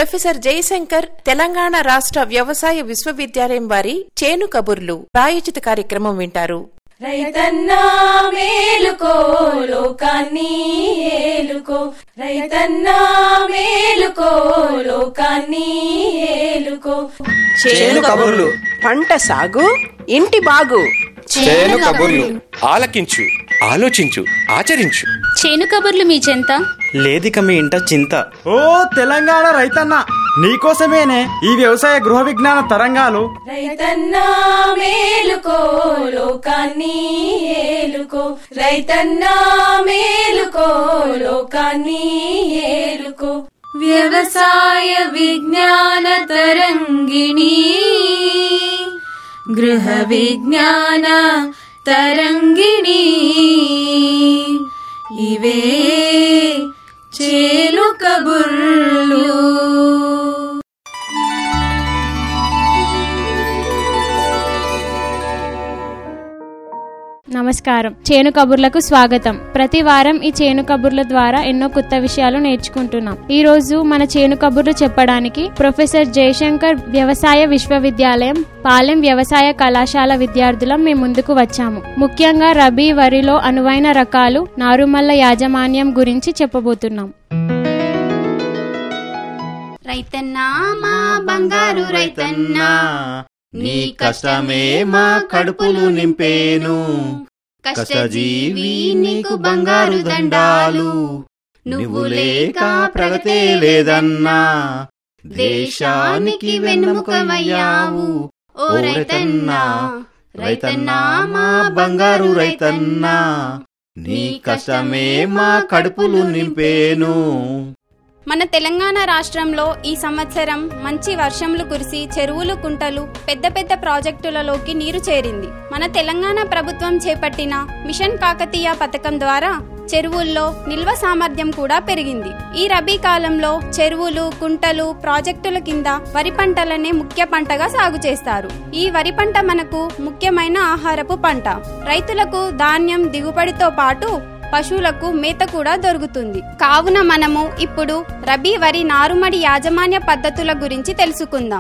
professor Jayashankar Telangana రాష్ట్ర వ్యవసాయ విశ్వవిద్యాలయం వారి చేను కబుర్లు ప్రాయోజిత కార్యక్రమం వింటారు రైతన్నా మేలుకో లోకాన్ని ఏలుకో రైతన్నా మేలుకో లోకాన్ని ఏలుకో చేను కబుర్లు పంట సాగు ఇంటి బాగు చేను కబుర్లు ఆలకించు ఆలోచించు ఆచరించు చేను కబుర్లు మీ చెంత లేదిక మీ ఇంట చింత ఓ తెలంగాణ రైతన్న నీకోసమేనే ఈ వ్యవసాయ గృహ విజ్ఞాన తరంగాలు రైతన్నా మేలుకో లోకాన్ని ఏలుకో రైతన్నా మేలుకో లోకాన్ని ఏలుకో వ్యవసాయ విజ్ఞాన తరంగిణి గృహ విజ్ఞాన తరంగిణి ఇవే చేలు కబుర్లు నమస్కారం చేను కబుర్లకు స్వాగతం ప్రతి వారం ఈ చేను కబుర్ల ద్వారా ఎన్నో కొత్త విషయాలు నేర్చుకుంటున్నాం ఈ రోజు మన చేను కబుర్లు చెప్పడానికి ప్రొఫెసర్ జయశంకర్ వ్యవసాయ విశ్వవిద్యాలయం పాలెం వ్యవసాయ కళాశాల విద్యార్థులం మేము ముందుకు వచ్చాము ముఖ్యంగా రబీ వరిలో అనువైన రకాలు నారుమల్ల యాజమాన్యం గురించి చెప్పబోతున్నాం రైతన్నా మా బంగారు రైతన్నా నీ కష్టమే మా కడుపులు నింపేను కష్టజీవి నీకు బంగారు దండాలు నువ్వు లేక ప్రగతే లేదన్నా దేశానికి వెన్నుముకవయ్యావు ఓ రైతన్నా రైతన్నా మా బంగారు రైతన్నా నీ కష్టమే మా కడుపులు నింపేను మన తెలంగాణ రాష్ట్రంలో ఈ సంవత్సరం మంచి వర్షంలు కురిసి చెరువులు కుంటలు పెద్ద పెద్ద ప్రాజెక్టులలోకి నీరు చేరింది మన తెలంగాణ ప్రభుత్వం చేపట్టిన మిషన్ కాకతీయ పథకం ద్వారా చెరువుల్లో నిల్వ సామర్థ్యం కూడా పెరిగింది ఈ రబీ కాలంలో చెరువులు కుంటలు ప్రాజెక్టుల కింద వరి పంటలనే ముఖ్య పంటగా సాగు చేస్తారు ఈ వరి పంట మనకు ముఖ్యమైన ఆహారపు పంట రైతులకు ధాన్యం దిగుబడితో పాటు పశువులకు మేత కూడా దొరుకుతుంది కావున మనము ఇప్పుడు రబీ వరి నారుమడి యాజమాన్య పద్ధతుల గురించి తెలుసుకుందాం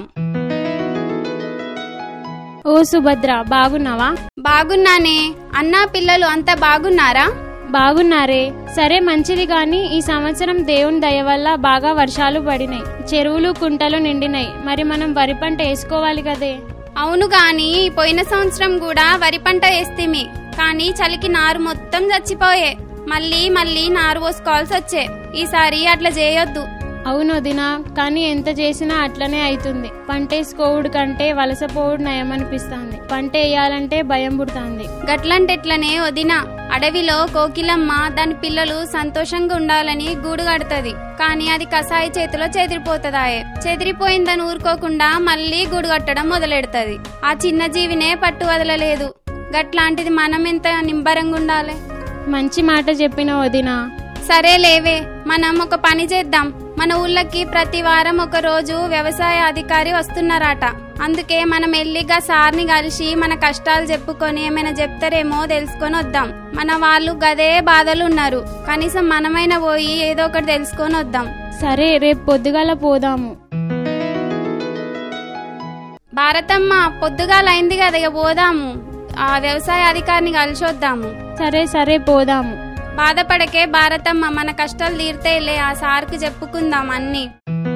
ఓ సుభద్ర బాగున్నావా బాగున్నానే అన్నా పిల్లలు అంతా బాగున్నారా బాగున్నారే సరే మంచిది గాని ఈ సంవత్సరం దేవుని దయ వల్ల బాగా వర్షాలు పడినాయి చెరువులు కుంటలు నిండినాయి మరి మనం వరి పంట వేసుకోవాలి కదే అవును గాని పోయిన సంవత్సరం కూడా వరి పంట వేస్తేమి కానీ చలికి నారు మొత్తం చచ్చిపోయే మళ్ళీ మళ్ళీ నారు పోసుకోవాల్సి వచ్చే ఈసారి అట్లా చేయొద్దు అవును వదినా కానీ ఎంత చేసినా అట్లనే అవుతుంది పంటేసుకోవుడు కంటే వలసపోవుడు నయమనిపిస్తుంది పంట వేయాలంటే భయం పుడుతుంది గట్లంటెట్లనే వదిన అడవిలో కోకిలమ్మ దాని పిల్లలు సంతోషంగా ఉండాలని గూడు కడుతుంది కానీ అది కసాయి చేతిలో చెదిరిపోతుందాయే చెదిరిపోయిందని ఊరుకోకుండా మళ్ళీ గూడు కట్టడం మొదలెడుతుంది ఆ చిన్న జీవినే పట్టు వదలలేదు గట్లాంటిది మనం ఎంత నింబరంగా ఉండాలి మంచి మాట చెప్పిన వదినా సరే లేవే మనం ఒక పని చేద్దాం మన ఊళ్ళకి ప్రతి వారం ఒక రోజు వ్యవసాయ అధికారి వస్తున్నారట అందుకే మనం ఎల్లిగా సార్ని కలిసి మన కష్టాలు చెప్పుకొని ఏమైనా చెప్తారేమో తెలుసుకొని వద్దాం మన వాళ్ళు గదే బాధలు ఉన్నారు కనీసం మనమైనా పోయి ఏదో ఒకటి తెలుసుకొని వద్దాం సరే రేపు పొద్దుగాల పోదాము భారతమ్మ పొద్దుగాలైంది కదా ఇక పోదాము ఆ వ్యవసాయ అధికారిని కలిసి వద్దాము సరే సరే పోదాము బాధపడకే భారతమ్మ మన కష్టాలు తీర్తేలే ఆ సార్కి చెప్పుకుందాం అన్నీ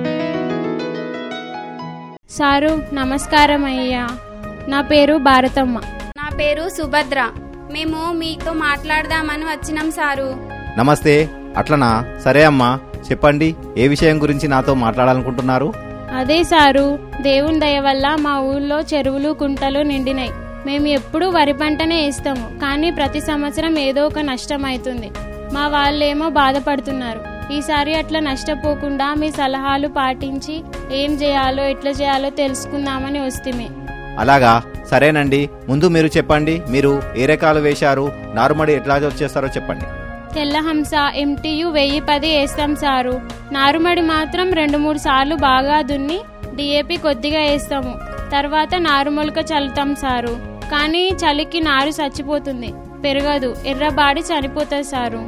సారు నమస్కారం అయ్యా నా పేరు భారతమ్మ నా పేరు సుభద్ర మేము మీతో మాట్లాడదామని వచ్చినాం సారు నమస్తే అట్లనా సరే అమ్మా చెప్పండి ఏ విషయం గురించి నాతో మాట్లాడాలనుకుంటున్నారు అదే సారు దేవుని దయ వల్ల మా ఊళ్ళో చెరువులు కుంటలు నిండినాయి మేము ఎప్పుడూ వరి పంటనే వేస్తాము కానీ ప్రతి సంవత్సరం ఏదో ఒక నష్టం అవుతుంది మా వాళ్ళేమో బాధపడుతున్నారు ఈసారి అట్లా నష్టపోకుండా మీ సలహాలు పాటించి ఏం చేయాలో ఎట్లా చేయాలో తెలుసుకుందామని వస్తే అలాగా సరేనండి ముందు మీరు చెప్పండి మీరు ఏ రకాలు వేశారు నారుమడి ఎట్లా వచ్చేస్తారో చెప్పండి తెల్లహంస ఎంటీయు వెయ్యి పది వేస్తాం సారు నారుమడి మాత్రం రెండు మూడు సార్లు బాగా దున్ని డిఏపి కొద్దిగా వేస్తాము తర్వాత నారుమొలక చల్లుతాం సారు కానీ చలికి నారు చచ్చిపోతుంది పెరగదు ఎర్రబాడి చనిపోతుంది సారు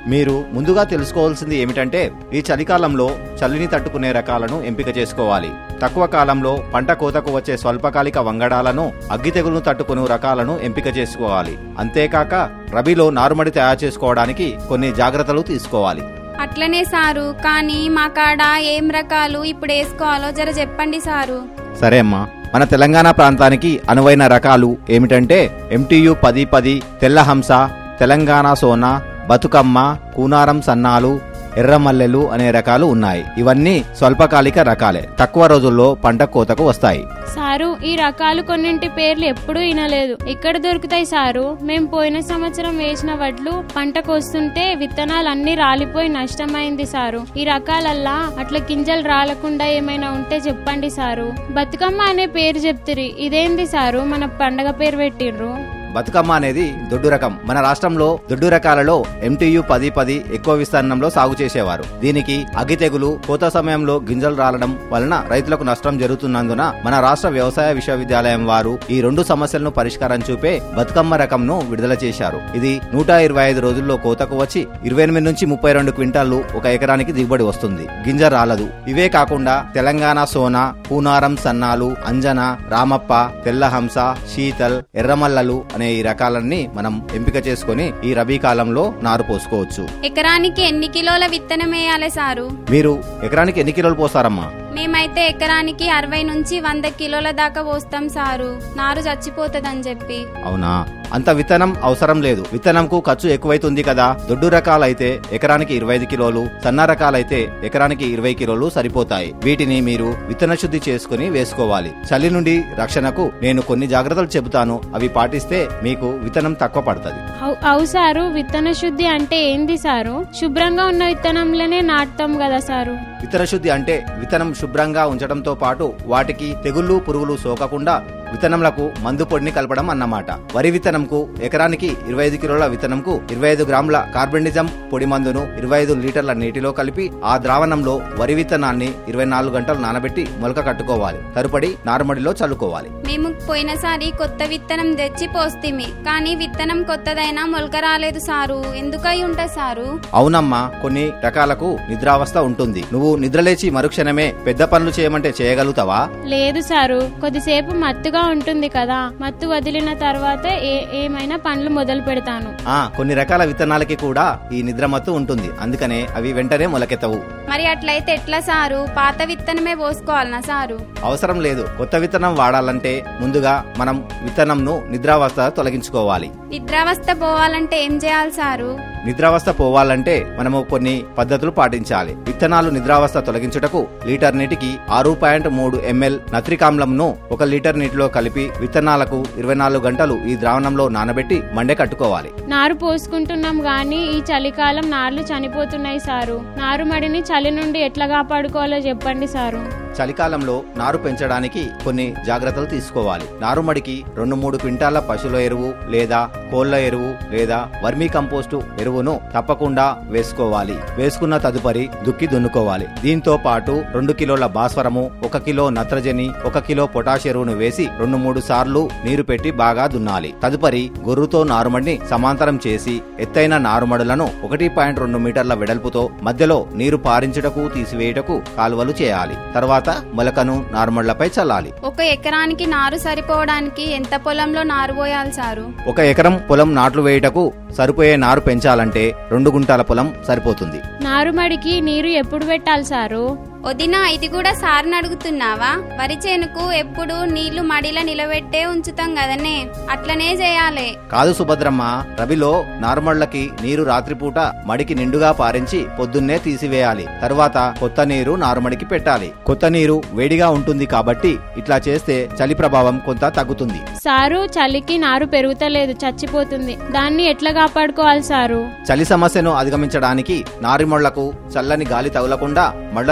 మీరు ముందుగా తెలుసుకోవాల్సింది ఏమిటంటే ఈ చలికాలంలో చలిని తట్టుకునే రకాలను ఎంపిక చేసుకోవాలి తక్కువ కాలంలో పంట కోతకు వచ్చే స్వల్పకాలిక వంగడాలను అగ్గి తెగులను తట్టుకునే రకాలను ఎంపిక చేసుకోవాలి అంతేకాక రబీలో నారుమడి తయారు చేసుకోవడానికి కొన్ని జాగ్రత్తలు తీసుకోవాలి అట్లనే సారు కానీ మా కాడ ఏం రకాలు ఇప్పుడు వేసుకోవాలో జర చెప్పండి సారు సరే అమ్మా మన తెలంగాణ ప్రాంతానికి అనువైన రకాలు ఏమిటంటే ఎంటీయు పది పది తెల్లహంస తెలంగాణ సోనా బతుకమ్మ కూనారం సన్నాలు ఎర్రమల్లెలు అనే రకాలు ఉన్నాయి ఇవన్నీ స్వల్పకాలిక రకాలే తక్కువ రోజుల్లో పంట కోతకు వస్తాయి సారు ఈ రకాలు కొన్నింటి పేర్లు ఎప్పుడూ వినలేదు ఎక్కడ దొరుకుతాయి సారు మేం పోయిన సంవత్సరం వేసిన వడ్లు పంటకు వస్తుంటే విత్తనాలు అన్ని రాలిపోయి నష్టమైంది సారు ఈ రకాలల్లా అట్లా గింజలు రాలకుండా ఏమైనా ఉంటే చెప్పండి సారు బతుకమ్మ అనే పేరు చెప్తిరి ఇదేంది సారు మన పండగ పేరు పెట్టిండ్రు బతుకమ్మ అనేది దొడ్డు రకం మన రాష్ట్రంలో దొడ్డు రకాలలో ఎంటీయు పది పది ఎక్కువ విస్తీర్ణంలో సాగు చేసేవారు దీనికి అగ్గి తెగులు కోత సమయంలో గింజలు రాలడం వలన రైతులకు నష్టం జరుగుతున్నందున మన రాష్ట్ర వ్యవసాయ విశ్వవిద్యాలయం వారు ఈ రెండు సమస్యలను పరిష్కారం చూపే బతుకమ్మ రకంను విడుదల చేశారు ఇది నూట ఇరవై ఐదు రోజుల్లో కోతకు వచ్చి ఇరవై ఎనిమిది నుంచి ముప్పై రెండు క్వింటాళ్లు ఒక ఎకరానికి దిగుబడి వస్తుంది గింజ రాలదు ఇవే కాకుండా తెలంగాణ సోనా పూనారం సన్నాలు అంజన రామప్ప తెల్లహంస శీతల్ ఎర్రమల్లలు అనే ఈ రకాలన్నీ మనం ఎంపిక చేసుకొని ఈ రబీ కాలంలో నారు పోసుకోవచ్చు ఎకరానికి ఎన్ని కిలోల విత్తనం వేయాలి సారు మీరు ఎకరానికి ఎన్ని కిలోలు పోస్తారమ్మా మేమైతే ఎకరానికి అరవై నుంచి వంద కిలోల దాకా పోస్తాం సారు నారు చచ్చిపోతుందని చెప్పి అవునా అంత విత్తనం అవసరం లేదు విత్తనంకు ఖర్చు ఎక్కువైతుంది కదా దొడ్డు రకాలైతే ఎకరానికి ఇరవై ఐదు కిలోలు సన్న రకాలైతే ఎకరానికి ఇరవై కిలోలు సరిపోతాయి వీటిని మీరు విత్తన శుద్ధి చేసుకుని వేసుకోవాలి చలి నుండి రక్షణకు నేను కొన్ని జాగ్రత్తలు చెబుతాను అవి పాటిస్తే మీకు విత్తనం తక్కువ పడుతుంది అవు- అవు సారు విత్తన శుద్ధి అంటే ఏంది సారు శుభ్రంగా ఉన్న విత్తనంలోనే నాటుతాం కదా సారు విత్తన శుద్ధి అంటే విత్తనం శుభ్రంగా ఉంచడంతో పాటు వాటికి తెగుళ్ళు పురుగులు సోకకుండా విత్తనములకు మందు పొడిని కలపడం అన్నమాట వరి విత్తనంకు ఎకరానికి ఇరవై ఐదు కిలోల విత్తనంకు ఇరవై ఐదు గ్రాముల కార్బెండిజం పొడి మందును ఇరవై ఐదు లీటర్ల నీటిలో కలిపి ఆ ద్రావణంలో వరి విత్తనాన్ని ఇరవై నాలుగు గంటలు నానబెట్టి మొలక కట్టుకోవాలి తరుపడి నారుమడిలో చల్లుకోవాలి మేము పోయినసారి కొత్త విత్తనం తెచ్చి పోస్తిమి కానీ విత్తనం కొత్తదైనా మొలక రాలేదు సారు ఎందుకై ఉంటా సారు అవునమ్మా కొన్ని రకాలకు నిద్రావస్థ ఉంటుంది నువ్వు నిద్రలేచి మరుక్షణమే పెద్ద పనులు చేయమంటే చేయగలుగుతావా లేదు సారు కొద్దిసేపు మత్తుగా ఉంటుంది కదా మత్తు వదిలిన తర్వాత ఏ ఏమైనా పనులు మొదలు పెడతాను ఆ కొన్ని రకాల విత్తనాలకి కూడా ఈ నిద్రమత్తు ఉంటుంది అందుకనే అవి వెంటనే మొలకెత్తవు మరి అట్లయితే ఎట్లా సారు పాత విత్తనమే పోసుకోవాలనా సారు అవసరం లేదు కొత్త విత్తనం వాడాలంటే ముందుగా మనం విత్తనంను నిద్రావస్థ తొలగించుకోవాలి నిద్రావస్థ పోవాలంటే ఏం చేయాలి సారు నిద్రావస్థ పోవాలంటే మనము కొన్ని పద్ధతులు పాటించాలి విత్తనాలు నిద్రావస్థ తొలగించుటకు లీటర్ నీటికి ఆరు పాయింట్ మూడు ఎంఎల్ నత్రికామ్లంను ఒక లీటర్ నీటిలో కలిపి విత్తనాలకు ఇరవై నాలుగు గంటలు ఈ ద్రావణంలో నానబెట్టి మండే కట్టుకోవాలి నారు పోసుకుంటున్నాం గాని ఈ చలికాలం నార్లు చనిపోతున్నాయి సారు నారుమడిని చలి నుండి ఎట్లా కాపాడుకోవాలో చెప్పండి సారు చలికాలంలో నారు పెంచడానికి కొన్ని జాగ్రత్తలు తీసుకోవాలి నారుమడికి రెండు మూడు క్వింటాల పశువుల ఎరువు లేదా కోళ్ల ఎరువు లేదా వర్మీ కంపోస్టు ఎరువును తప్పకుండా వేసుకోవాలి వేసుకున్న తదుపరి దుక్కి దున్నుకోవాలి దీంతో పాటు రెండు కిలోల భాస్వరము ఒక కిలో నత్రజని ఒక కిలో పొటాష్ ఎరువును వేసి రెండు మూడు సార్లు నీరు పెట్టి బాగా దున్నాలి తదుపరి గొర్రుతో నారుమడిని సమాంతరం చేసి ఎత్తైన నారుమడులను ఒకటి పాయింట్ రెండు మీటర్ల వెడల్పుతో మధ్యలో నీరు పారించుటకు తీసివేయుటకు కాలువలు చేయాలి తర్వాత మొలకను నారుమళ్లపై చల్లాలి ఒక ఎకరానికి నారు సరిపోవడానికి ఎంత పొలంలో నారు పోయాలి సారు ఒక ఎకరం పొలం నాట్లు వేయుటకు సరిపోయే నారు పెంచాలంటే రెండు గుంటాల పొలం సరిపోతుంది నారుమడికి నీరు ఎప్పుడు పెట్టాలి సారు వదినా ఇది కూడా సార్ని అడుగుతున్నావా వరి చేనుకు ఎప్పుడు నీళ్లు మడిలో నిలబెట్టే ఉంచుతాం కదనే అట్లనే చేయాలి కాదు సుభద్రమ్మ రబిలో నారుమళ్లకి నీరు రాత్రిపూట మడికి నిండుగా పారించి పొద్దున్నే తీసివేయాలి తరువాత కొత్త నీరు నారుమడికి పెట్టాలి కొత్త నీరు వేడిగా ఉంటుంది కాబట్టి ఇట్లా చేస్తే చలి ప్రభావం కొంత తగ్గుతుంది సారు చలికి నారు పెరుగుతలేదు చచ్చిపోతుంది దాన్ని ఎట్లా కాపాడుకోవాలి సారు చలి సమస్యను అధిగమించడానికి నారిమళ్లకు చల్లని గాలి తగులకుండా మళ్లలో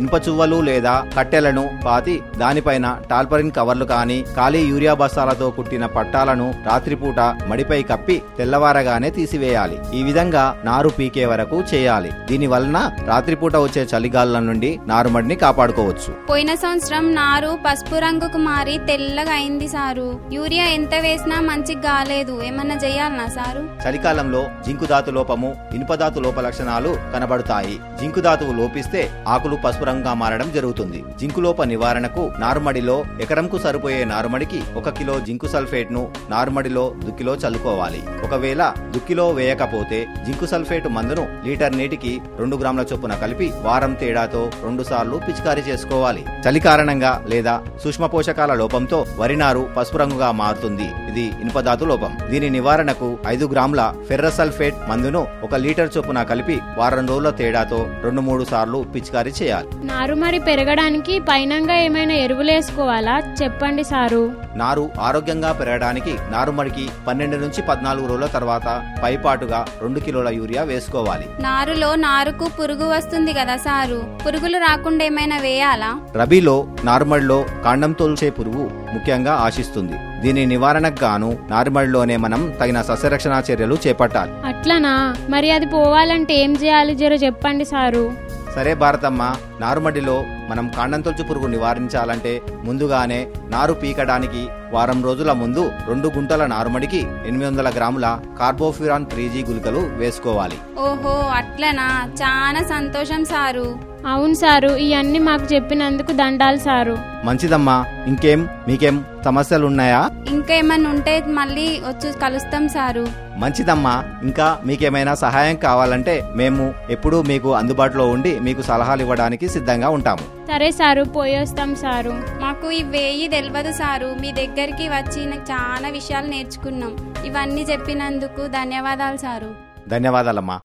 ఇనుప చువ్వలు లేదా కట్టెలను పాతి దానిపైన టాల్పరిన్ కవర్లు కానీ ఖాళీ యూరియా బస్తాలతో కుట్టిన పట్టాలను రాత్రిపూట మడిపై కప్పి తెల్లవారగానే తీసివేయాలి ఈ విధంగా నారు పీకే వరకు చేయాలి దీని వలన రాత్రిపూట వచ్చే చలిగాలుల నుండి నారుమడిని కాపాడుకోవచ్చు పోయిన సంవత్సరం నారు పసుపు రంగుకు మారి తెల్లగా అయింది సారు యూరియా ఎంత వేసినా మంచిగా కాలేదు ఏమన్నా చెయ్యాలనా సారు చలికాలంలో జింకు ధాతు లోపము ఇనుప ధాతు లోప లక్షణాలు కనబడుతాయి జింకు ధాతువు లోపిస్తే ఆకులు పసుపు రంగుగా మారడం జరుగుతుంది జింకు లోప నివారణకు నారుమడిలో ఎకరంకు సరిపోయే నారుమడికి ఒక కిలో జింకు సల్ఫేట్ ను నారుమడిలో దుక్కిలో చల్లుకోవాలి ఒకవేళ దుక్కిలో వేయకపోతే జింకు సల్ఫేట్ మందును లీటర్ నీటికి రెండు గ్రాముల చొప్పున కలిపి వారం తేడాతో రెండు సార్లు పిచికారీ చేసుకోవాలి చలి కారణంగా లేదా సూక్ష్మ పోషకాల లోపంతో వరి నారు పసుపు రంగుగా మారుతుంది ఇది ఇనుపధాతు లోపం దీని నివారణకు ఐదు గ్రాముల ఫెర్రసల్ఫేట్ మందును ఒక లీటర్ చొప్పున కలిపి వారం రోజుల తేడాతో రెండు మూడు సార్లు పిచికారీ చేయాలి నారుమడి పెరగడానికి పైనంగా ఏమైనా ఎరువులు వేసుకోవాలా చెప్పండి సారు నారు ఆరోగ్యంగా పెరగడానికి నారుమడికి పన్నెండు నుంచి పద్నాలుగు రోజుల తర్వాత పైపాటుగా రెండు కిలోల యూరియా వేసుకోవాలి నారులో నారుకు పురుగు వస్తుంది కదా సారు పురుగులు రాకుండా ఏమైనా వేయాలా రబీలో నారుమడిలో కాండం తోల్చే పురుగు ముఖ్యంగా ఆశిస్తుంది దీని నివారణకు గాను నారుమడిలోనే మనం తగిన సస్యరక్షణ చర్యలు చేపట్టాలి అట్లనా మరి అది పోవాలంటే ఏం చేయాలి జర చెప్పండి సారు సరే భారతమ్మ నారుమడిలో మనం కాండం తొలుచు పురుగు నివారించాలంటే ముందుగానే నారు పీకడానికి వారం రోజుల ముందు రెండు గుంటల నారుమడికి ఎనిమిది వందల గ్రాముల కార్బోఫ్యూరాన్ త్రీ జీ గుళికలు వేసుకోవాలి ఓహో అట్లనా చాలా సంతోషం సారు అవును సారు ఇవన్నీ మాకు చెప్పినందుకు దండాలు సారు మంచిదమ్మా ఇంకేం మీకేం సమస్యలున్నాయా ఇంకా ఏమన్నా ఉంటే మళ్ళీ వచ్చి కలుస్తాం సారు మంచిదమ్మా ఇంకా మీకేమైనా సహాయం కావాలంటే మేము ఎప్పుడూ మీకు అందుబాటులో ఉండి మీకు సలహాలు ఇవ్వడానికి సిద్ధంగా ఉంటాము సరే సారు పోయొస్తాం సారు మాకు ఈ వేయి తెలియదు సారు మీ దగ్గరికి వచ్చి నాకు చాలా విషయాలు నేర్చుకున్నాం ఇవన్నీ చెప్పినందుకు ధన్యవాదాలు సారు ధన్యవాదాలమ్మా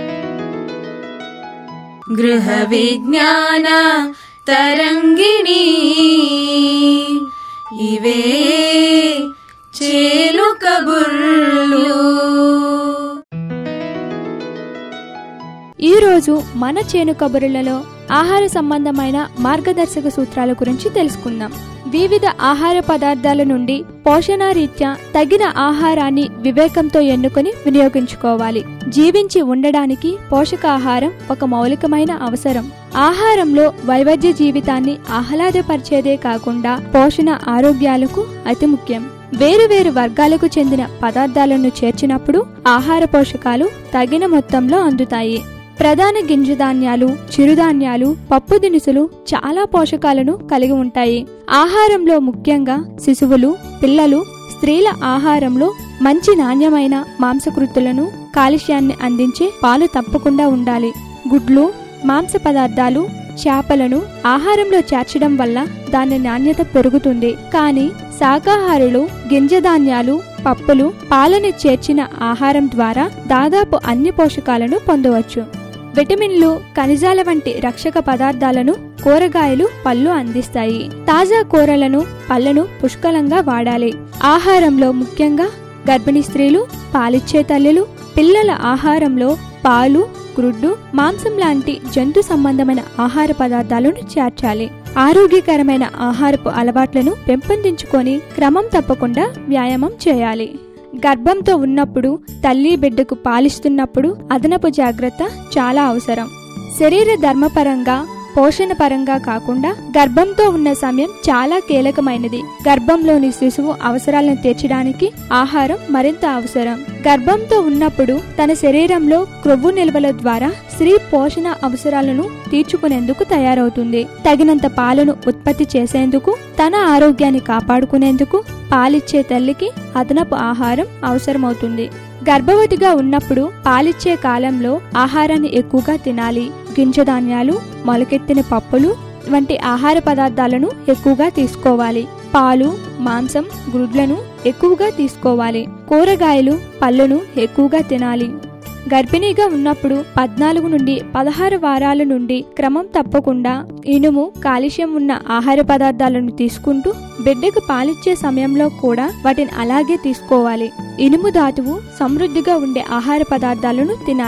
గృహ విజ్ఞాన తరంగిణి ఇవే చేలు కబుర్లు ఈరోజు మన చేను కబుర్లలో ఆహార సంబంధమైన మార్గదర్శక సూత్రాల గురించి తెలుసుకుందాం వివిధ ఆహార పదార్థాల నుండి పోషణరీత్యా తగిన ఆహారాన్ని వివేకంతో ఎన్నుకొని వినియోగించుకోవాలి జీవించి ఉండడానికి పోషకాహారం ఒక మౌలికమైన అవసరం ఆహారంలో వైవిధ్య జీవితాన్ని ఆహ్లాదపరిచేదే కాకుండా పోషణ ఆరోగ్యాలకు అతి ముఖ్యం వేరువేరు వర్గాలకు చెందిన పదార్థాలను చేర్చినప్పుడు ఆహార పోషకాలు తగిన మొత్తంలో అందుతాయి ప్రధాన గింజధాన్యాలు చిరుధాన్యాలు పప్పు దినుసులు చాలా పోషకాలను కలిగి ఉంటాయి ఆహారంలో ముఖ్యంగా శిశువులు పిల్లలు స్త్రీల ఆహారంలో మంచి నాణ్యమైన మాంసకృతులను కాలుష్యాన్ని అందించే పాలు తప్పకుండా ఉండాలి గుడ్లు మాంస పదార్థాలు చేపలను ఆహారంలో చేర్చడం వల్ల దాని నాణ్యత పెరుగుతుంది కానీ శాకాహారులు గింజధాన్యాలు పప్పులు పాలని చేర్చిన ఆహారం ద్వారా దాదాపు అన్ని పోషకాలను పొందవచ్చు విటమిన్లు ఖనిజాల వంటి రక్షక పదార్థాలను కూరగాయలు పళ్ళు అందిస్తాయి తాజా కూరలను పళ్ళను పుష్కలంగా వాడాలి ఆహారంలో ముఖ్యంగా గర్భిణీ స్త్రీలు పాలిచ్చే తల్లులు పిల్లల ఆహారంలో పాలు గ్రుడ్డు మాంసం లాంటి జంతు సంబంధమైన ఆహార పదార్థాలను చేర్చాలి ఆరోగ్యకరమైన ఆహారపు అలవాట్లను పెంపొందించుకొని క్రమం తప్పకుండా వ్యాయామం చేయాలి గర్భంతో ఉన్నప్పుడు తల్లి బిడ్డకు పాలిస్తున్నప్పుడు అదనపు జాగ్రత్త చాలా అవసరం శరీర ధర్మపరంగా పోషణ పరంగా కాకుండా గర్భంతో ఉన్న సమయం చాలా కీలకమైనది గర్భంలోని శిశువు అవసరాలను తీర్చడానికి ఆహారం మరింత అవసరం గర్భంతో ఉన్నప్పుడు తన శరీరంలో క్రొవ్వు నిల్వల ద్వారా స్త్రీ పోషణ అవసరాలను తీర్చుకునేందుకు తయారవుతుంది తగినంత పాలను ఉత్పత్తి చేసేందుకు తన ఆరోగ్యాన్ని కాపాడుకునేందుకు పాలిచ్చే తల్లికి అదనపు ఆహారం అవసరమవుతుంది గర్భవతిగా ఉన్నప్పుడు పాలిచ్చే కాలంలో ఆహారాన్ని ఎక్కువగా తినాలి గింజధాన్యాలు మొలకెత్తిన పప్పులు వంటి ఆహార పదార్థాలను ఎక్కువగా తీసుకోవాలి పాలు మాంసం గుడ్లను ఎక్కువగా తీసుకోవాలి కూరగాయలు పళ్ళను ఎక్కువగా తినాలి గర్భిణీగా ఉన్నప్పుడు పద్నాలుగు నుండి పదహారు వారాల నుండి క్రమం తప్పకుండా ఇనుము కాలుష్యం ఉన్న ఆహార పదార్థాలను తీసుకుంటూ బిడ్డకు పాలిచ్చే సమయంలో కూడా వాటిని అలాగే తీసుకోవాలి ఇనుము ధాతువు సమృద్ధిగా ఉండే ఆహార పదార్థాలను తినాలి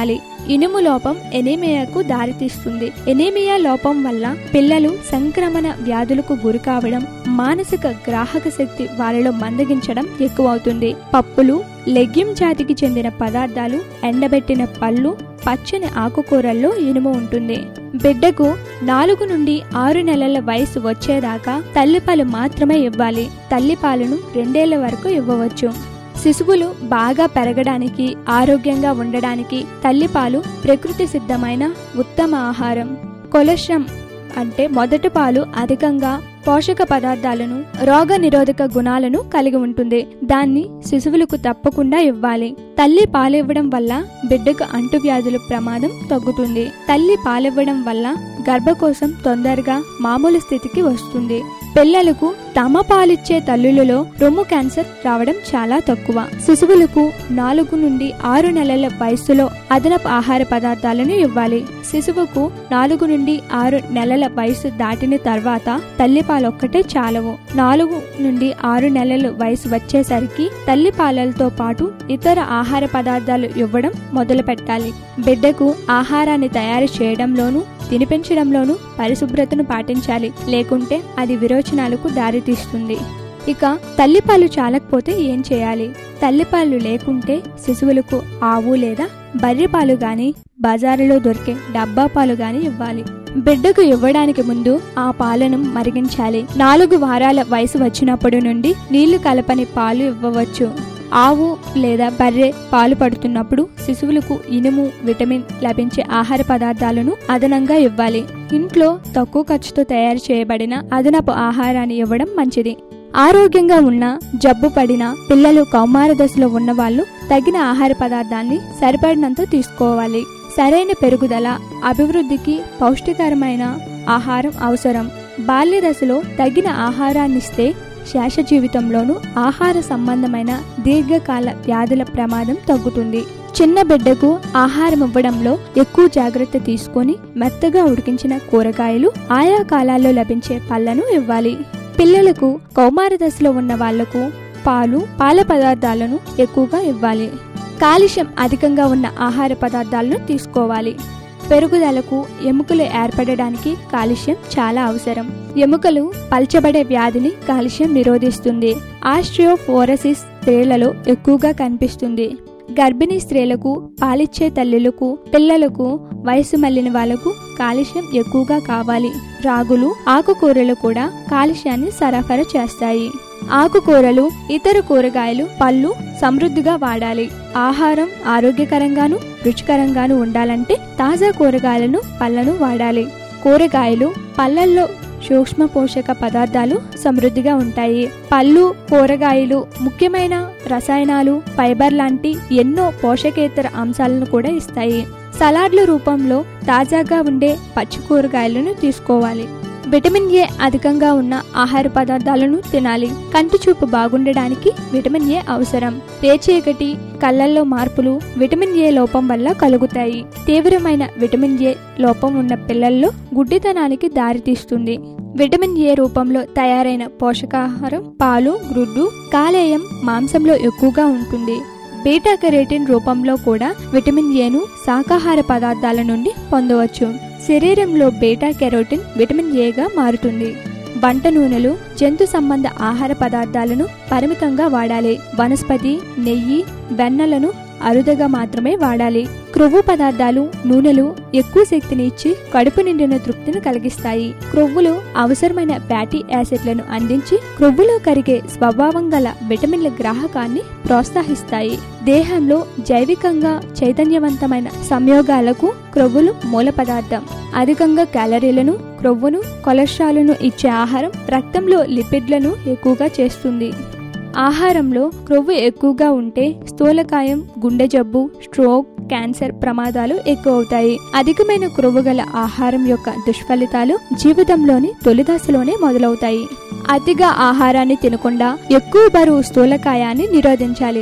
ఇనుము లోపం ఎనీమియాకు దారితీస్తుంది ఎనీమియా లోపం వల్ల పిల్లలు సంక్రమణ వ్యాధులకు గురి కావడం మానసిక గ్రాహక శక్తి వారిలో మందగించడం ఎక్కువవుతుంది పప్పులు లెగ్యూమ్ జాతికి చెందిన పదార్థాలు ఎండబెట్టిన పళ్ళు పచ్చని ఆకుకూరల్లో ఇనుము ఉంటుంది బిడ్డకు నాలుగు నుండి ఆరు నెలల వయసు వచ్చేదాకా తల్లిపాలు మాత్రమే ఇవ్వాలి తల్లిపాలను రెండేళ్ల వరకు ఇవ్వవచ్చు శిశువులు బాగా పెరగడానికి ఆరోగ్యంగా ఉండడానికి తల్లిపాలు ప్రకృతి సిద్ధమైన ఉత్తమ ఆహారం కొలెస్ట్రామ్ అంటే మొదటి పాలు అధికంగా పోషక పదార్థాలను రోగ నిరోధక గుణాలను కలిగి ఉంటుంది దాన్ని శిశువులకు తప్పకుండా ఇవ్వాలి తల్లి పాలివ్వడం వల్ల బిడ్డకు అంటువ్యాధుల ప్రమాదం తగ్గుతుంది తల్లి పాలివ్వడం వల్ల గర్భకోశం తొందరగా మామూలు స్థితికి వస్తుంది పిల్లలకు తమ పాలిచ్చే తల్లులలో రొమ్ము క్యాన్సర్ రావడం చాలా తక్కువ శిశువులకు నాలుగు నుండి ఆరు నెలల వయస్సులో అదనపు ఆహార పదార్థాలను ఇవ్వాలి శిశువుకు నాలుగు నుండి ఆరు నెలల వయసు దాటిన తర్వాత తల్లిపాలు ఒక్కటే చాలవు నాలుగు నుండి ఆరు నెలల వయసు వచ్చేసరికి తల్లి పాలలతో పాటు ఇతర ఆహార పదార్థాలు ఇవ్వడం మొదలు పెట్టాలి బిడ్డకు ఆహారాన్ని తయారు చేయడంలోనూ తినిపించడంలోనూ పరిశుభ్రతను పాటించాలి లేకుంటే అది విరోచనాలకు దారితీస్తుంది ఇక తల్లిపాలు చాలకపోతే ఏం చేయాలి తల్లిపాలు లేకుంటే శిశువులకు ఆవు లేదా బర్రె పాలు గాని బజారులో దొరికే డబ్బా పాలు గాని ఇవ్వాలి బిడ్డకు ఇవ్వడానికి ముందు ఆ పాలను మరిగించాలి నాలుగు వారాల వయసు వచ్చినప్పటి నుండి నీళ్లు కలపని పాలు ఇవ్వవచ్చు ఆవు లేదా బర్రె పాలు పడుతున్నప్పుడు శిశువులకు ఇనుము విటమిన్ లభించే ఆహార పదార్థాలను అదనంగా ఇవ్వాలి ఇంట్లో తక్కువ ఖర్చుతో తయారు చేయబడిన అదనపు ఆహారాన్ని ఇవ్వడం మంచిది ఆరోగ్యంగా ఉన్న జబ్బు పడిన పిల్లలు కౌమార దశలో ఉన్న వాళ్ళు తగిన ఆహార పదార్థాన్ని సరిపడినంత తీసుకోవాలి సరైన పెరుగుదల అభివృద్ధికి పౌష్టికరమైన ఆహారం అవసరం బాల్య దశలో తగిన ఆహారాన్నిస్తే శేష జీవితంలోనూ ఆహార సంబంధమైన దీర్ఘకాల వ్యాధుల ప్రమాదం తగ్గుతుంది చిన్న బిడ్డకు ఆహారం ఇవ్వడంలో ఎక్కువ జాగ్రత్త తీసుకొని మెత్తగా ఉడికించిన కూరగాయలు ఆయా కాలాల్లో లభించే పళ్లను ఇవ్వాలి పిల్లలకు కౌమార దశలో ఉన్న వాళ్లకు పాలు పాల పదార్థాలను ఎక్కువగా ఇవ్వాలి కాలుష్యం అధికంగా ఉన్న ఆహార పదార్థాలను తీసుకోవాలి పెరుగుదలకు ఎముకలు ఏర్పడడానికి కాలుష్యం చాలా అవసరం ఎముకలు పల్చబడే వ్యాధిని కాలుష్యం నిరోధిస్తుంది ఆస్ట్రియోఫోరసిస్ స్త్రీలలో ఎక్కువగా కనిపిస్తుంది గర్భిణీ స్త్రీలకు పాలిచ్చే తల్లులకు పిల్లలకు వయసు మళ్లిన వాళ్లకు కాలుష్యం ఎక్కువగా కావాలి రాగులు ఆకుకూరలు కూడా కాలుష్యాన్ని సరఫరా చేస్తాయి ఆకుకూరలు ఇతర కూరగాయలు పళ్ళు సమృద్ధిగా వాడాలి ఆహారం ఆరోగ్యకరంగాను రుచికరంగాను ఉండాలంటే తాజా కూరగాయలను పళ్ళను వాడాలి కూరగాయలు పళ్ళల్లో సూక్ష్మ పోషక పదార్థాలు సమృద్ధిగా ఉంటాయి పళ్ళు కూరగాయలు ముఖ్యమైన రసాయనాలు ఫైబర్ లాంటి ఎన్నో పోషకేతర అంశాలను కూడా ఇస్తాయి సలాడ్ల రూపంలో తాజాగా ఉండే పచ్చి కూరగాయలను తీసుకోవాలి విటమిన్ ఏ అధికంగా ఉన్న ఆహార పదార్థాలను తినాలి కంటి చూపు బాగుండడానికి విటమిన్ ఏ అవసరం రేచీకటి కళ్ళల్లో మార్పులు విటమిన్ ఏ లోపం వల్ల కలుగుతాయి తీవ్రమైన విటమిన్ ఏ లోపం ఉన్న పిల్లల్లో గుడ్డితనానికి దారితీస్తుంది విటమిన్ ఏ రూపంలో తయారైన పోషకాహారం పాలు గ్రుడ్డు కాలేయం మాంసంలో ఎక్కువగా ఉంటుంది బీటా కెరేటిన్ రూపంలో కూడా విటమిన్ ఏను శాకాహార పదార్థాల నుండి పొందవచ్చు శరీరంలో బీటా కెరోటిన్ విటమిన్ ఏగా మారుతుంది వంట నూనెలు జంతు సంబంధ ఆహార పదార్థాలను పరిమితంగా వాడాలి వనస్పతి నెయ్యి వెన్నలను అరుదుగా మాత్రమే వాడాలి క్రొవ్వు పదార్థాలు నూనెలు ఎక్కువ శక్తిని ఇచ్చి కడుపు నిండిన తృప్తిని కలిగిస్తాయి క్రొవ్వులు అవసరమైన ఫ్యాటీ యాసిడ్లను అందించి క్రొవ్వులో కరిగే స్వభావం గల విటమిన్ల గ్రాహకాన్ని ప్రోత్సహిస్తాయి దేహంలో జైవికంగా చైతన్యవంతమైన సంయోగాలకు క్రొవ్వులు మూల పదార్థం అధికంగా క్యాలరీలను క్రొవ్వును కొలెస్ట్రాల్ను ఇచ్చే ఆహారం రక్తంలో లిపిడ్లను ఎక్కువగా చేస్తుంది ఆహారంలో క్రొవ్వు ఎక్కువగా ఉంటే స్థూలకాయం గుండె జబ్బు స్ట్రోక్ క్యాన్సర్ ప్రమాదాలు ఎక్కువ అవుతాయి అధికమైన క్రొవ్వు గల ఆహారం యొక్క దుష్ఫలితాలు జీవితంలోని తొలి దశలోనే మొదలవుతాయి అతిగా ఆహారాన్ని తినకుండా ఎక్కువ బరువు స్థూలకాయాన్ని నిరోధించాలి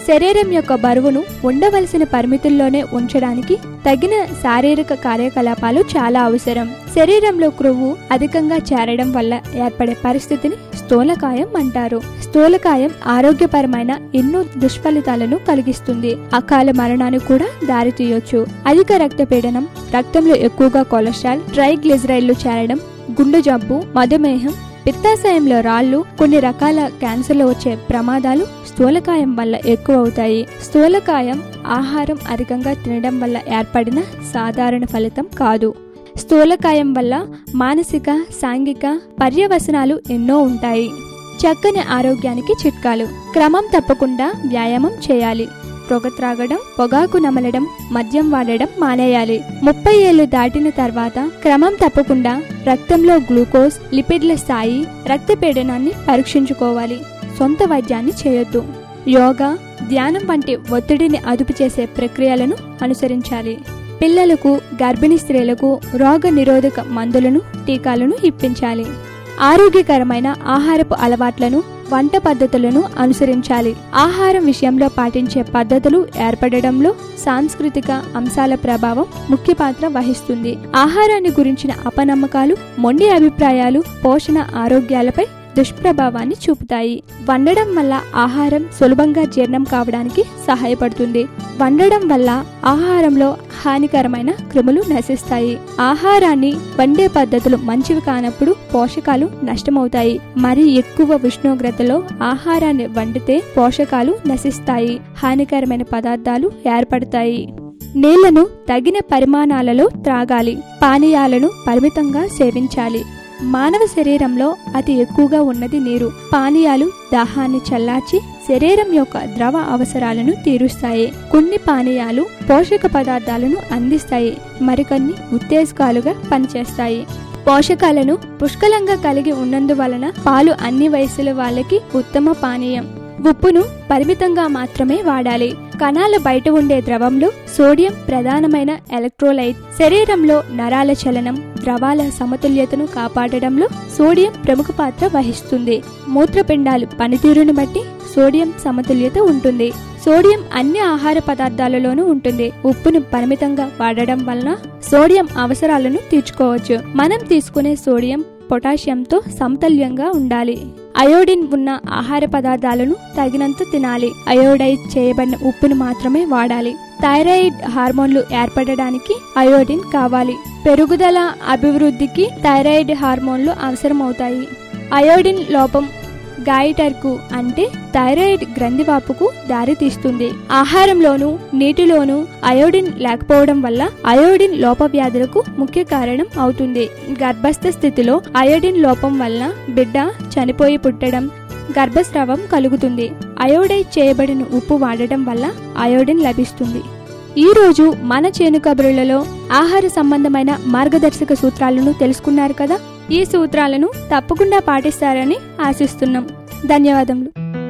శరీరం యొక్క బరువును ఉండవలసిన పరిమితుల్లోనే ఉంచడానికి తగిన శారీరక కార్యకలాపాలు చాలా అవసరం శరీరంలో క్రొవ్వు అధికంగా చేరడం వల్ల ఏర్పడే పరిస్థితిని స్థూలకాయం అంటారు స్థూలకాయం ఆరోగ్యపరమైన ఎన్నో దుష్ఫలితాలను కలిగిస్తుంది అకాల మరణానికి కూడా దారితీయొచ్చు అధిక రక్తపీడనం రక్తంలో ఎక్కువగా కొలెస్ట్రాల్ ట్రైగ్లిజరైడ్లు చేరడం గుండె జబ్బు మధుమేహం పిత్తాశయంలో రాళ్ళు కొన్ని రకాల క్యాన్సర్లు వచ్చే ప్రమాదాలు స్థూలకాయం వల్ల ఎక్కువ అవుతాయి స్థూలకాయం ఆహారం అధికంగా తినడం వల్ల ఏర్పడిన సాధారణ ఫలితం కాదు స్థూలకాయం వల్ల మానసిక సాంఘిక పర్యవసనాలు ఎన్నో ఉంటాయి చక్కని ఆరోగ్యానికి చిట్కాలు క్రమం తప్పకుండా వ్యాయామం చేయాలి పొగ త్రాగడం పొగాకు నమలడం మద్యం వాడడం మానేయాలి ముప్పై ఏళ్లు దాటిన తర్వాత క్రమం తప్పకుండా రక్తంలో గ్లూకోజ్ లిపిడ్ల స్థాయి రక్తపీడనాన్ని పరీక్షించుకోవాలి సొంత వైద్యాన్ని చేయొద్దు యోగా ధ్యానం వంటి ఒత్తిడిని అదుపు చేసే ప్రక్రియలను అనుసరించాలి పిల్లలకు గర్భిణీ స్త్రీలకు రోగ నిరోధక మందులను టీకాలను ఇప్పించాలి ఆరోగ్యకరమైన ఆహారపు అలవాట్లను వంట పద్ధతులను అనుసరించాలి ఆహారం విషయంలో పాటించే పద్ధతులు ఏర్పడడంలో సాంస్కృతిక అంశాల ప్రభావం ముఖ్య పాత్ర వహిస్తుంది ఆహారాన్ని గురించిన అపనమ్మకాలు మొండి అభిప్రాయాలు పోషణ ఆరోగ్యాలపై దుష్ప్రభావాన్ని చూపుతాయి వండడం వల్ల ఆహారం సులభంగా జీర్ణం కావడానికి సహాయపడుతుంది వండడం వల్ల ఆహారంలో హానికరమైన క్రిములు నశిస్తాయి ఆహారాన్ని వండే పద్ధతులు మంచివి కానప్పుడు పోషకాలు నష్టమవుతాయి మరి ఎక్కువ ఉష్ణోగ్రతలో ఆహారాన్ని వండితే పోషకాలు నశిస్తాయి హానికరమైన పదార్థాలు ఏర్పడతాయి నీళ్లను తగిన పరిమాణాలలో త్రాగాలి పానీయాలను పరిమితంగా సేవించాలి మానవ శరీరంలో అతి ఎక్కువగా ఉన్నది నీరు పానీయాలు దాహాన్ని చల్లార్చి శరీరం యొక్క ద్రవ అవసరాలను తీరుస్తాయి కొన్ని పానీయాలు పోషక పదార్థాలను అందిస్తాయి మరికొన్ని ఉత్తేజకాలుగా పనిచేస్తాయి పోషకాలను పుష్కలంగా కలిగి ఉన్నందువలన పాలు అన్ని వయసుల వాళ్ళకి ఉత్తమ పానీయం ఉప్పును పరిమితంగా మాత్రమే వాడాలి కణాల బయట ఉండే ద్రవంలో సోడియం ప్రధానమైన ఎలక్ట్రోలైట్ శరీరంలో నరాల చలనం ద్రవాల సమతుల్యతను కాపాడడంలో సోడియం ప్రముఖ పాత్ర వహిస్తుంది మూత్రపిండాలు పనితీరును బట్టి సోడియం సమతుల్యత ఉంటుంది సోడియం అన్ని ఆహార పదార్థాలలోనూ ఉంటుంది ఉప్పును పరిమితంగా వాడడం వలన సోడియం అవసరాలను తీర్చుకోవచ్చు మనం తీసుకునే సోడియం పొటాషియంతో సమతుల్యంగా ఉండాలి అయోడిన్ ఉన్న ఆహార పదార్థాలను తగినంత తినాలి అయోడైజ్ చేయబడిన ఉప్పును మాత్రమే వాడాలి థైరాయిడ్ హార్మోన్లు ఏర్పడడానికి అయోడిన్ కావాలి పెరుగుదల అభివృద్ధికి థైరాయిడ్ హార్మోన్లు అవసరమవుతాయి అయోడిన్ లోపం గాయిటర్కు అంటే థైరాయిడ్ గ్రంథివాపుకు దారితీస్తుంది ఆహారంలోనూ నీటిలోనూ అయోడిన్ లేకపోవడం వల్ల అయోడిన్ లోప వ్యాధులకు ముఖ్య కారణం అవుతుంది గర్భస్థ స్థితిలో అయోడిన్ లోపం వల్ల బిడ్డ చనిపోయి పుట్టడం గర్భస్రావం కలుగుతుంది అయోడైజ్ చేయబడిన ఉప్పు వాడటం వల్ల అయోడిన్ లభిస్తుంది ఈ రోజు మన చేను కబుర్లలో ఆహార సంబంధమైన మార్గదర్శక సూత్రాలను తెలుసుకున్నారు కదా ఈ సూత్రాలను తప్పకుండా పాటిస్తారని ఆశిస్తున్నాం ధన్యవాదములు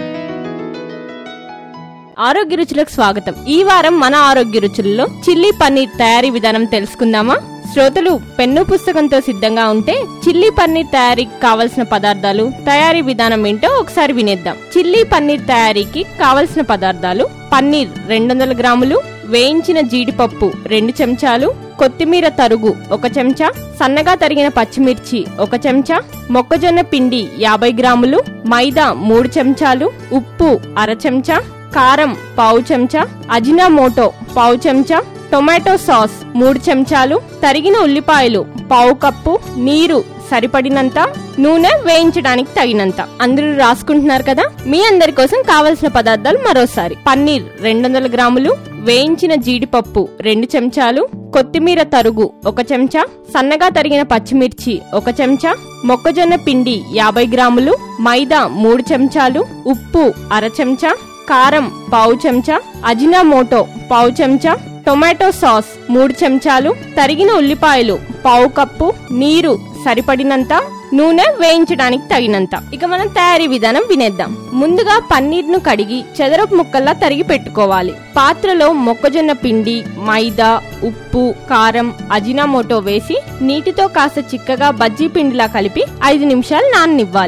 ఆరోగ్య రుచులకు స్వాగతం ఈ వారం మన ఆరోగ్య రుచుల్లో చిల్లీ పన్నీర్ తయారీ విధానం తెలుసుకుందామా శ్రోతలు పెన్ను పుస్తకంతో సిద్ధంగా ఉంటే చిల్లీ పన్నీర్ తయారీకి కావలసిన పదార్థాలు తయారీ విధానం ఏంటో ఒకసారి వినేద్దాం చిల్లీ పన్నీర్ తయారీకి కావలసిన పదార్థాలు పన్నీర్ రెండు వందల గ్రాములు వేయించిన జీడిపప్పు రెండు చెంచాలు కొత్తిమీర తరుగు ఒక చెంచా సన్నగా తరిగిన పచ్చిమిర్చి ఒక చెంచా మొక్కజొన్న పిండి యాభై గ్రాములు మైదా మూడు చెంచాలు ఉప్పు అర చెంచా కారం పావు చెంచా అజినామోటో పావు చెంచా టొమాటో సాస్ మూడు చెంచాలు తరిగిన ఉల్లిపాయలు పావు కప్పు నీరు సరిపడినంత నూనె వేయించడానికి తగినంత అందరూ రాసుకుంటున్నారు కదా మీ అందరి కోసం కావలసిన పదార్థాలు మరోసారి పన్నీర్ రెండు వందల గ్రాములు వేయించిన జీడిపప్పు రెండు చెంచాలు కొత్తిమీర తరుగు ఒక చెంచా సన్నగా తరిగిన పచ్చిమిర్చి ఒక చెంచా మొక్కజొన్న పిండి యాభై గ్రాములు మైదా మూడు చెంచాలు ఉప్పు అర చెంచా కారం పావు చెంచా అజినామోటో పావు చెంచా టొమాటో సాస్ మూడు చెంచాలు తరిగిన ఉల్లిపాయలు పావు కప్పు నీరు సరిపడినంత నూనె వేయించడానికి తగినంత ఇక మనం తయారీ విధానం వినేద్దాం ముందుగా పన్నీర్ ను కడిగి చదరపు ముక్కల్లా తరిగి పెట్టుకోవాలి పాత్రలో మొక్కజొన్న పిండి మైదా ఉప్పు కారం అజినామోటో వేసి నీటితో కాస్త చిక్కగా బజ్జీ పిండిలా కలిపి ఐదు నిమిషాలు నాననివ్వాలి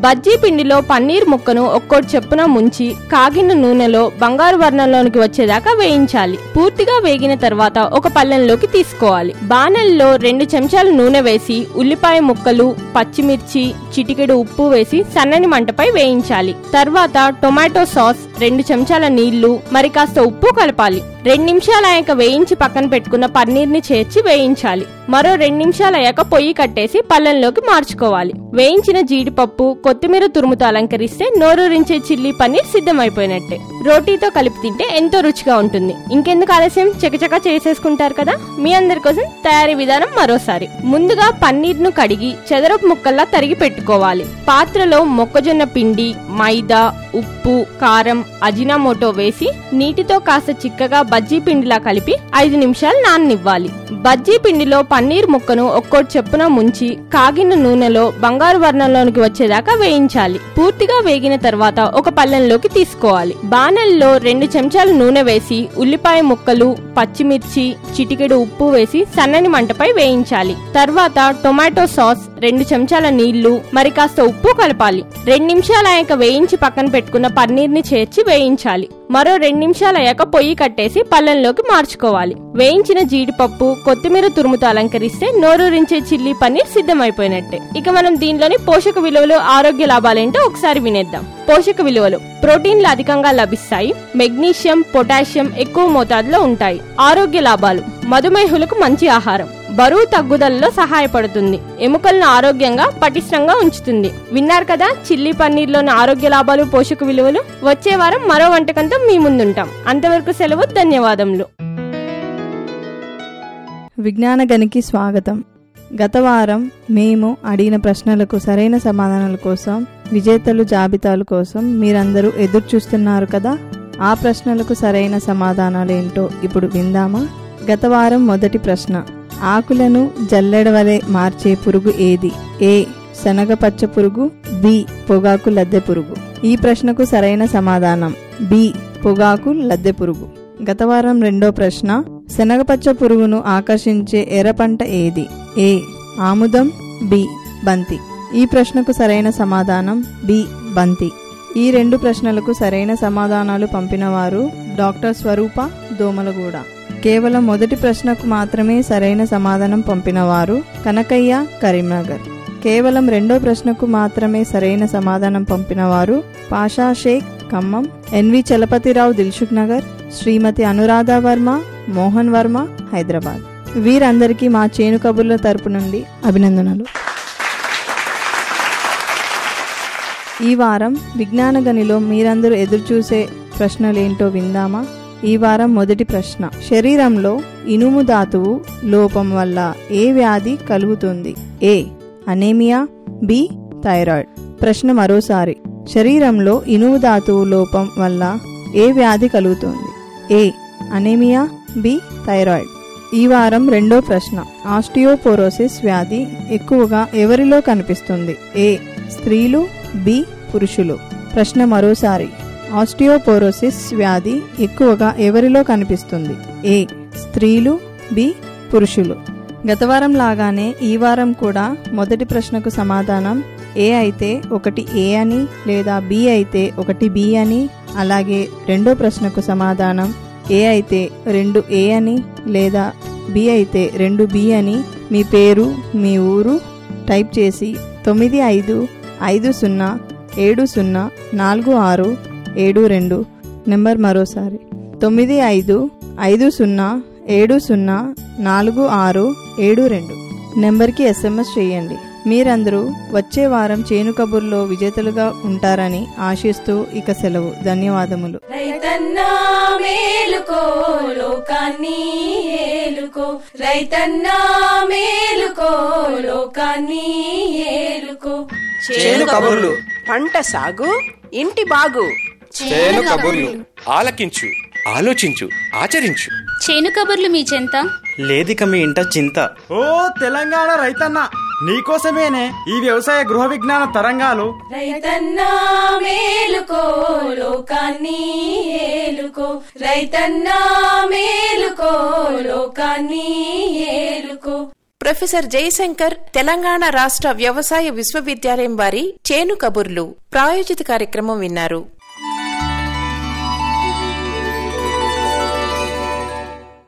బజ్జీ పిండిలో పన్నీర్ ముక్కను ఒక్కోటి చెప్పున ముంచి కాగిన నూనెలో బంగారు వర్ణంలోనికి వచ్చేదాకా వేయించాలి పూర్తిగా వేగిన తర్వాత ఒక పళ్ళెంలోకి తీసుకోవాలి బాణల్లో రెండు చెంచాలు నూనె వేసి ఉల్లిపాయ ముక్కలు పచ్చిమిర్చి చిటికెడు ఉప్పు వేసి సన్నని మంటపై వేయించాలి తర్వాత టొమాటో సాస్ రెండు చెంచాల నీళ్లు మరి కాస్త ఉప్పు కలపాలి రెండు నిమిషాలు అయ్యాక వేయించి పక్కన పెట్టుకున్న పన్నీర్ ని చేర్చి వేయించాలి మరో రెండు నిమిషాలు అయ్యాక పొయ్యి కట్టేసి పళ్ళెంలోకి మార్చుకోవాలి వేయించిన జీడిపప్పు కొత్తిమీర తురుముతో అలంకరిస్తే నోరూరించే చిల్లీ పన్నీర్ సిద్ధమైపోయినట్టే రోటీతో కలిపి తింటే ఎంతో రుచిగా ఉంటుంది ఇంకెందుకు ఆలస్యం చకచకా చేసేసుకుంటారు కదా మీ అందరి కోసం తయారీ విధానం మరోసారి ముందుగా పన్నీర్ ను కడిగి చదరపు ముక్కల్లా తరిగి పెట్టుకోవాలి పాత్రలో మొక్కజొన్న పిండి మైదా ఉప్పు కారం అజినామోటో వేసి నీటితో కాస్త చిక్కగా బజ్జీ పిండిలా కలిపి ఐదు నిమిషాలు నాననివ్వాలి బజ్జీ పిండిలో పన్నీర్ ముక్కను ఒక్కోటి చెప్పున ముంచి కాగిన నూనెలో బంగారు వర్ణంలోనికి వచ్చేదాకా వేయించాలి పూర్తిగా వేగిన తర్వాత ఒక పళ్ళెంలోకి తీసుకోవాలి బాణల్లో రెండు చెంచాలు నూనె వేసి ఉల్లిపాయ ముక్కలు పచ్చిమిర్చి చిటికెడు ఉప్పు వేసి సన్నని మంటపై వేయించాలి తర్వాత టొమాటో సాస్ రెండు చెంచాల నీళ్లు మరి కాస్త ఉప్పు కలపాలి రెండు నిమిషాలు అయ్యాక వేయించి పక్కన పెట్టుకున్న పన్నీర్ ని చేర్చి వేయించాలి మరో రెండు నిమిషాలు అయ్యాక పొయ్యి కట్టేసి పళ్ళెంలోకి మార్చుకోవాలి వేయించిన జీడిపప్పు కొత్తిమీర తురుముతో అలంకరిస్తే నోరూరించే చిల్లీ పన్నీర్ సిద్ధమైపోయినట్టే ఇక మనం దీనిలోని పోషక విలువలు ఆరోగ్య లాభాలేంటో ఒకసారి వినేద్దాం పోషక విలువలు ప్రోటీన్లు అధికంగా లభిస్తాయి మెగ్నీషియం పొటాషియం ఎక్కువ మోతాదులో ఉంటాయి ఆరోగ్య లాభాలు మధుమేహులకు మంచి ఆహారం బరువు తగ్గుదలలో సహాయపడుతుంది ఎముకలను ఆరోగ్యంగా పటిష్టంగా ఉంచుతుంది విన్నారు కదా చిల్లీ పన్నీర్లోని ఆరోగ్య లాభాలు పోషక విలువలు వచ్చే వారం మరో వంటకంతో మీ ముందుంటాం అంతవరకు సెలవు ధన్యవాదములు విజ్ఞాన గనికి స్వాగతం గత వారం మేము అడిగిన ప్రశ్నలకు సరైన సమాధానాల కోసం విజేతలు జాబితాల కోసం మీరందరూ ఎదురు చూస్తున్నారు కదా ఆ ప్రశ్నలకు సరైన సమాధానాలు ఏంటో ఇప్పుడు విందామా గత వారం మొదటి ప్రశ్న ఆకులను జల్లెడ వలె మార్చే పురుగు ఏది ఏ శనగ పచ్చ పురుగు బి పొగాకు లద్దె పురుగు ఈ ప్రశ్నకు సరైన సమాధానం బి పొగాకు లద్దె పురుగు గత వారం రెండో ప్రశ్న శనగపచ్చ పురుగును ఆకర్షించే ఎర్ర పంట ఏది ఏ ఆముదం బి బంతి ఈ ప్రశ్నకు సరైన సమాధానం బి బంతి ఈ రెండు ప్రశ్నలకు సరైన సమాధానాలు పంపిన వారు డాక్టర్ స్వరూప దోమలగూడ కేవలం మొదటి ప్రశ్నకు మాత్రమే సరైన సమాధానం పంపిన వారు కనకయ్య కరీంనగర్ కేవలం రెండో ప్రశ్నకు మాత్రమే సరైన సమాధానం పంపిన వారు పాషా షేక్ ఖమ్మం ఎన్వి చలపతిరావు దిల్సుఖ్ నగర్ శ్రీమతి అనురాధ వర్మ మోహన్ వర్మ హైదరాబాద్ వీరందరికీ మా చేను కబుర్ల తరపు నుండి అభినందనలు ఈ వారం విజ్ఞాన గనిలో మీరందరూ ఎదురుచూసే ప్రశ్నలేంటో విందామా ఈ వారం మొదటి ప్రశ్న శరీరంలో ఇనుము ధాతువు లోపం వల్ల ఏ వ్యాధి కలుగుతుంది ఏ అనేమియా బి థైరాయిడ్ ప్రశ్న మరోసారి శరీరంలో ఇనుము ధాతువు లోపం వల్ల ఏ వ్యాధి కలుగుతుంది ఏ అనేమియా బి థైరాయిడ్ ఈ వారం రెండో ప్రశ్న ఆస్టియోపోరోసిస్ వ్యాధి ఎక్కువగా ఎవరిలో కనిపిస్తుంది ఏ స్త్రీలు బి పురుషులు ప్రశ్న మరోసారి ఆస్టియోపోరోసిస్ వ్యాధి ఎక్కువగా ఎవరిలో కనిపిస్తుంది ఏ స్త్రీలు బి పురుషులు గత వారం లాగానే ఈ వారం కూడా మొదటి ప్రశ్నకు సమాధానం ఏ అయితే ఒకటి ఏ అని లేదా బి అయితే ఒకటి బి అని అలాగే రెండో ప్రశ్నకు సమాధానం ఏ అయితే రెండు ఏ అని లేదా బి అయితే రెండు బి అని మీ పేరు మీ ఊరు టైప్ చేసి తొమ్మిది ఐదు ఐదు సున్నా ఏడు సున్నా నాలుగు ఆరు ఏడు రెండు నెంబర్ మరోసారి తొమ్మిది ఐదు ఐదు సున్నా ఏడు సున్నా నాలుగు ఆరు ఏడు రెండు నెంబర్కి ఎస్ఎంఎస్ చేయండి మీరందరూ వచ్చే వారం చేను కబుర్లో విజేతలుగా ఉంటారని ఆశిస్తూ ఇక సెలవు ధన్యవాదములు రైతన్నా మేలుకో లోకాన్ని ఏలుకో రైతన్నా మేలుకో లోకాన్ని ఏలుకో చేను కబుర్లు పంట సాగు ఇంటి బాగు చేను కబుర్లు ఆలకించు ఆలోచించు ఆచరించు చేను కబుర్లు మీ చెంత లేదిక మీ ఇంట చింత ఓ తెలంగాణ రైతన్న నీకోసమేనే ఈ వ్యవసాయ గృహ విజ్ఞాన తరంగాలు రైతన్నా మేలుకో లోకాన్ని ఏలుకో రైతన్నా మేలుకో లోకాన్ని ఏలుకో ప్రొఫెసర్ జయశంకర్ తెలంగాణ రాష్ట్ర వ్యవసాయ విశ్వవిద్యాలయం వారి చేను కబుర్లు ప్రాయోజిత కార్యక్రమం విన్నారు